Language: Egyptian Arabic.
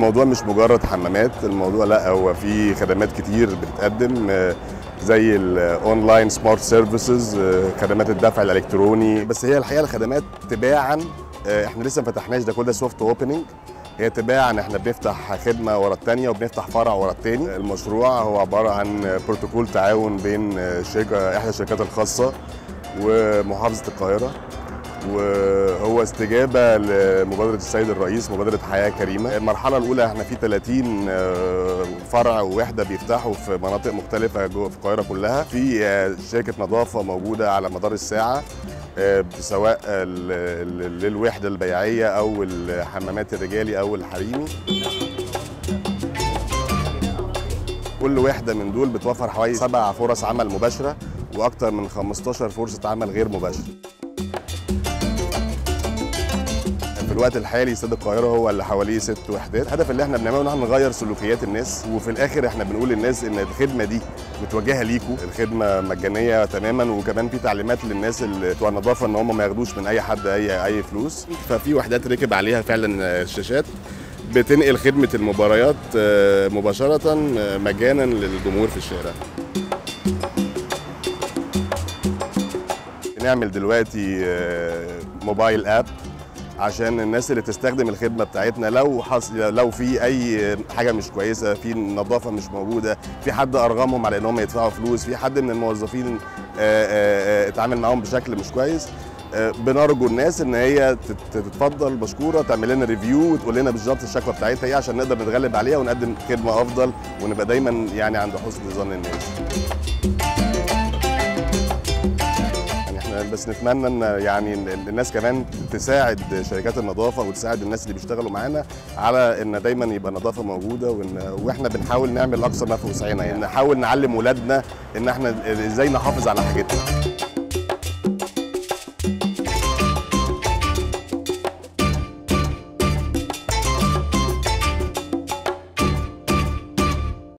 الموضوع مش مجرد حمامات الموضوع لا هو في خدمات كتير بتتقدم آه، زي الاونلاين سمارت سيرفيسز خدمات الدفع الالكتروني بس هي الحقيقه الخدمات تباعا آه، احنا لسه ما فتحناش ده كله سوفت اوبننج هي تباعا احنا بنفتح خدمه ورا الثانيه وبنفتح فرع ورا الثاني المشروع هو عباره عن بروتوكول تعاون بين آه، شركه احدى الشركات الخاصه ومحافظه القاهره وهو استجابه لمبادره السيد الرئيس مبادره حياه كريمه المرحله الاولى احنا في 30 آه، فرع ووحده بيفتحوا في مناطق مختلفه جوه في القاهره كلها في آه، شركه نظافه موجوده على مدار الساعه آه، سواء ال- ال- للوحده البيعيه او الحمامات الرجالي او الحريمي كل وحده من دول بتوفر حوالي سبع فرص عمل مباشره واكثر من 15 فرصه عمل غير مباشره في الوقت الحالي استاد القاهره هو اللي حواليه ست وحدات الهدف اللي احنا بنعمله ان احنا نغير سلوكيات الناس وفي الاخر احنا بنقول للناس ان الخدمه دي متوجهه ليكم الخدمه مجانيه تماما وكمان في تعليمات للناس اللي بتوع النظافه ان هم ما ياخدوش من اي حد اي اي فلوس ففي وحدات ركب عليها فعلا الشاشات بتنقل خدمه المباريات آه، مباشره آه، مجانا للجمهور في الشارع بنعمل دلوقتي آه، موبايل اب عشان الناس اللي تستخدم الخدمه بتاعتنا لو حصل لو في اي حاجه مش كويسه في نظافه مش موجوده في حد ارغمهم على انهم يدفعوا فلوس في حد من الموظفين آه، آه، آه، اتعامل معاهم بشكل مش كويس آه، بنرجو الناس ان هي تت- تتفضل مشكوره تعمل لنا ريفيو وتقول لنا بالظبط الشكوى بتاعتها ايه عشان نقدر نتغلب عليها ونقدم خدمه افضل ونبقى دايما يعني عند حسن ظن الناس يعني احنا بس نتمنى ان يعني إن الناس كمان تساعد شركات النظافه وتساعد الناس اللي بيشتغلوا معانا على ان دايما يبقى النظافه موجوده وإن واحنا بنحاول نعمل اقصى ما في وسعنا يعني نحاول نعلم ولادنا ان احنا ازاي نحافظ على حاجتنا